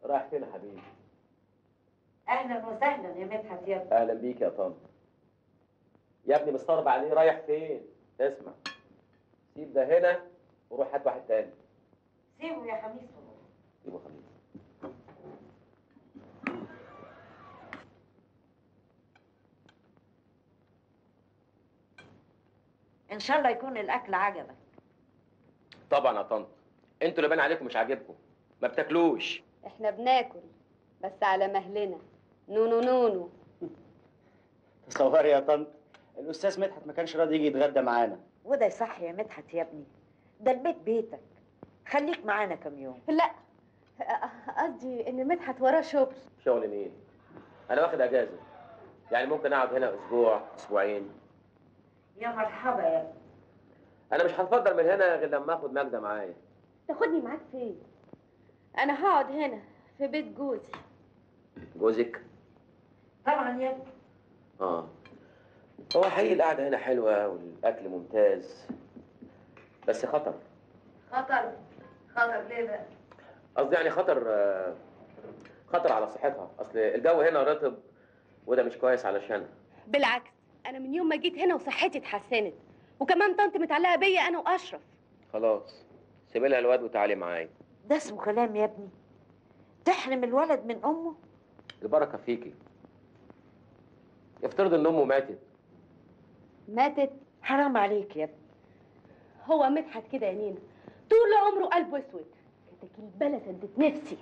رايح فين يا حبيبي اهلا وسهلا يا مدحت يا ابني اهلا بيك يا طنط يا ابني مستغرب عليه رايح فين اسمع سيب ده هنا وروح هات واحد تاني سيبه يا خميس سيبه خميس ان شاء الله يكون الاكل عجبك طبعا يا طنط انتوا اللي بان عليكم مش عاجبكم ما بتاكلوش احنا بناكل بس على مهلنا نونو نونو تصوري يا طنط الاستاذ مدحت ما كانش راضي يجي يتغدى معانا وده يصح يا مدحت يا ابني ده البيت بيتك خليك معانا كم يوم لا قصدي ان مدحت وراه شغل شغل مين انا واخد اجازه يعني ممكن اقعد هنا اسبوع اسبوعين يا مرحبا يا ابني انا مش هتفضل من هنا غير لما اخد ماجده معايا تاخدني معاك فين انا هقعد هنا في بيت جوزي جوزك طبعا يا ابني اه هو حقيقي القعده هنا حلوه والاكل ممتاز بس خطر خطر خطر ليه بقى قصدي يعني خطر آه، خطر على صحتها اصل الجو هنا رطب وده مش كويس علشانها بالعكس انا من يوم ما جيت هنا وصحتي اتحسنت وكمان طنط متعلقه بيا انا واشرف خلاص سيبي لها الواد وتعالي معايا ده اسمه كلام يا ابني تحرم الولد من امه البركه فيكي افترض ان امه ماتت ماتت حرام عليك يا ابني هو مدحت كده يا نينا طول عمره قلبه اسود كانت البلد سدت نفسي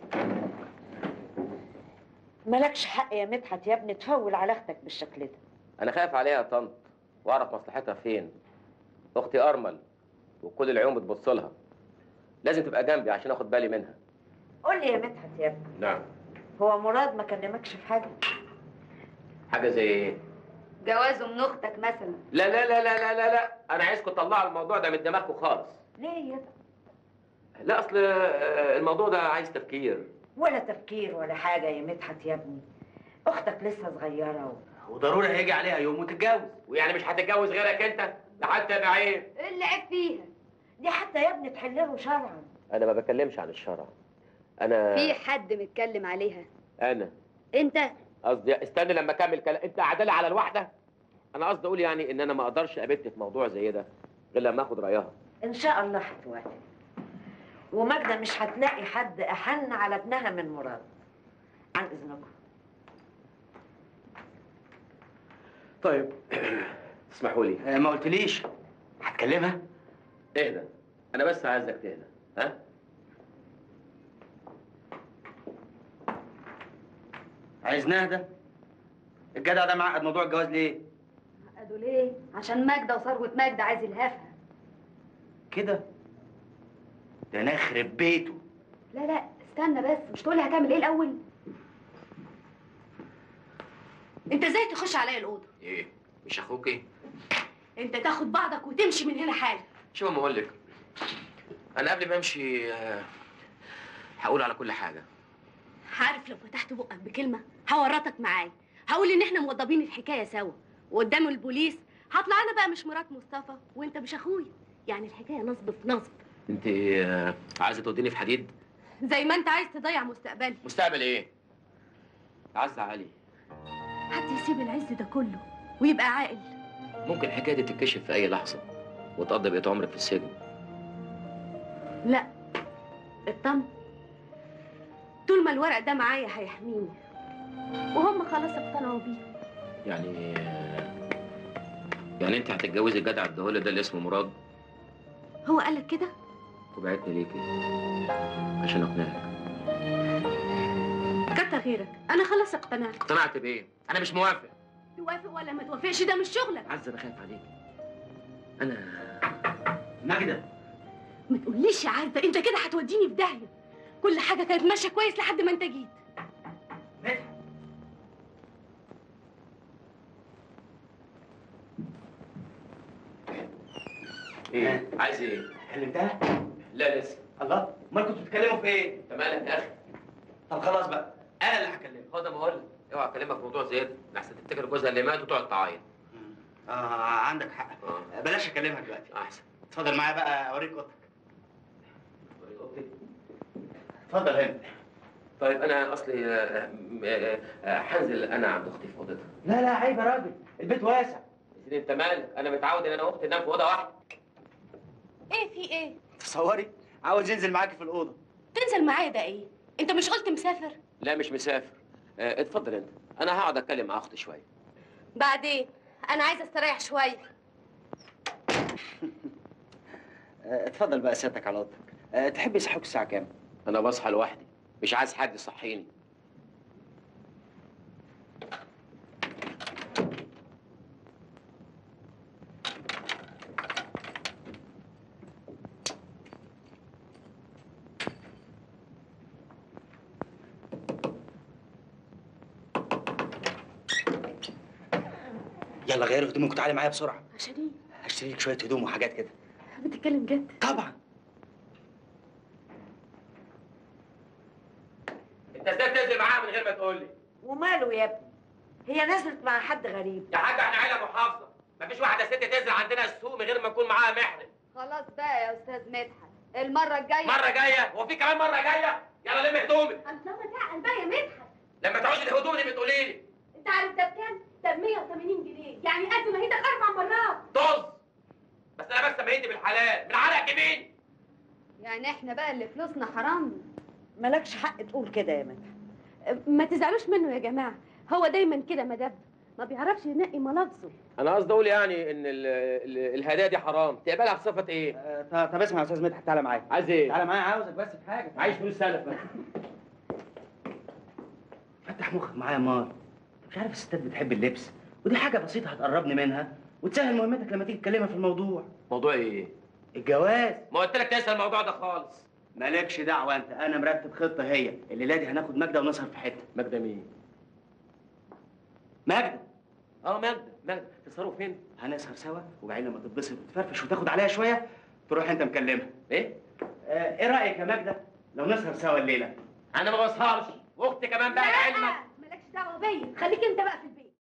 مالكش حق يا مدحت يا ابني تفول على اختك بالشكل ده انا خايف عليها يا طنط واعرف مصلحتها فين اختي ارمل وكل العيون بتبص لها لازم تبقى جنبي عشان اخد بالي منها قول لي يا مدحت يا ابني نعم هو مراد ما كلمكش في حاجه حاجه زي ايه جوازه من اختك مثلا لا لا لا لا لا لا لا انا عايزكم تطلعوا الموضوع ده من دماغكم خالص ليه يا ابني لا اصل آه، الموضوع ده عايز تفكير ولا تفكير ولا حاجه يا مدحت يا ابني اختك لسه صغيره و... وضروري هيجي عليها يوم وتتجوز ويعني مش هتتجوز غيرك انت ده حتى يبقى عيب ايه اللي عيب فيها دي حتى يا ابني تحلله شرعا انا ما بكلمش عن الشرع انا في حد متكلم عليها انا انت قصدي استنى لما اكمل كلام انت عدالة على الواحده انا قصدي اقول يعني ان انا ما اقدرش ابت في موضوع زي ده غير لما اخد رايها ان شاء الله هتوافق وماجده مش هتلاقي حد احن على ابنها من مراد عن اذنكم طيب تسمحوا لي آه، ما قلتليش هتكلمها اهدى انا بس عايزك تهدى ها عايز نهدى الجدع ده معقد موضوع الجواز ليه عقدوا ليه عشان ماجده وثروه ماجده عايز يلهفها كده ده انا اخرب بيته لا لا استنى بس مش تقولي هتعمل ايه الاول انت ازاي تخش عليا الاوضه ايه مش اخوكي انت تاخد بعضك وتمشي من هنا حالا شو ما اقول لك انا قبل ما امشي آه، هقول على كل حاجه عارف لو فتحت بقك بكلمه هورطك معايا هقول ان احنا موضبين الحكايه سوا وقدام البوليس هطلع انا بقى مش مرات مصطفى وانت مش اخويا يعني الحكايه نصب في نصب انت آه، عايزه توديني في حديد زي ما انت عايز تضيع مستقبلي مستقبل ايه عز علي حد يسيب العز ده كله ويبقى عاقل ممكن الحكايه دي تتكشف في اي لحظه وتقضي بقيه عمرك في السجن لا اطمن طول ما الورق ده معايا هيحميني وهم خلاص اقتنعوا بيه يعني يعني انت هتتجوزي الجدع الدهولي ده اللي اسمه مراد هو قالك كده وبعتني ليكي عشان اقنعك كتر خيرك انا خلاص اقتنعت اقتنعت بايه انا مش موافق توافق ولا ما توافقش ده مش شغلك عز انا خايف عليك انا ماجدة ما تقوليش يا عارفه انت كده هتوديني في داهيه كل حاجه كانت ماشيه كويس لحد ما انت جيت مدحت ايه عايز ايه كلمتها لا لسه الله امال كنتوا بتتكلموا في ايه انت مالك يا اخي طب خلاص بقى انا اللي هكلمها خد ما اقول لك اوعى اكلمك في موضوع زي ده لحسن تفتكر جوزها اللي مات وتقعد تعيط اه عندك حق اه بلاش اكلمها دلوقتي احسن اتفضل معايا بقى اوريك اوضتك اتفضل هنا طيب انا اصلي آه، آه، آه، هنزل انا عند اختي في اوضتها لا لا عيب يا راجل البيت واسع يا سيدي انت مالك انا متعود ان انا واختي ننام في اوضه واحده ايه في ايه تصوري عاوز ينزل معاكي في الاوضه تنزل معايا ده ايه انت مش قلت مسافر لا مش مسافر آه، اتفضل انت انا هقعد اتكلم مع اختي شويه بعدين انا عايزه استريح شويه آه، اتفضل بقى سيادتك على اوضتك آه، تحب يصحوك الساعه كام انا بصحى لوحدي مش عايز حد يصحيني يلا غير هدومك وتعالي معايا بسرعه عشان ايه هشتري لك شويه هدوم وحاجات كده بتتكلم جد طبعا انت ازاي تنزل معاها من غير ما تقول لي وماله يا ابني هي نزلت مع حد غريب يا حاج احنا عيله محافظه مفيش واحده ست تنزل عندنا السوق من غير ما يكون معاها محرم خلاص بقى يا استاذ مدحت المره الجايه مره جايه هو في كمان مره جايه يلا لم هدومك انت تعقل بقى يا مدحت لما تعوزي الهدوم دي بتقولي لي انت عارف ده بكام ده ب 180 جنيه يعني قد ما هيدك اربع مرات طز بس انا بس مهيتي بالحلال من عرق جبين يعني احنا بقى اللي فلوسنا حرام مالكش حق تقول كده يا مدحت ما تزعلوش منه يا جماعه هو دايما كده مدب ما بيعرفش ينقي ملابسه انا قصدي اقول يعني ان ال ال الهدايا دي حرام تقبلها بصفه ايه آه، طب طب اسمع يا استاذ مدحت تعالى معايا عايز ايه تعالى معايا عاوزك بس في حاجه عايز فلوس سلف فتح مخك معايا يا مار مش عارف الستات بتحب اللبس ودي حاجه بسيطه هتقربني منها وتسهل مهمتك لما تيجي تكلمها في الموضوع موضوع ايه الجواز ما قلت لك تنسى الموضوع ده خالص مالكش دعوه انت انا مرتب خطه هي الليله دي هناخد ماجده ونسهر في حته ماجدة مين ماجده اه ماجدة ماجدة تسهروا فين هنسهر سوا وبعدين لما تتبسط وتفرفش وتاخد عليها شويه تروح انت مكلمها ايه آه ايه رايك يا ماجده لو نسهر سوا الليله انا ما بسهرش واختي كمان بقى علمك مالكش دعوه بيا خليك انت بقى في البيت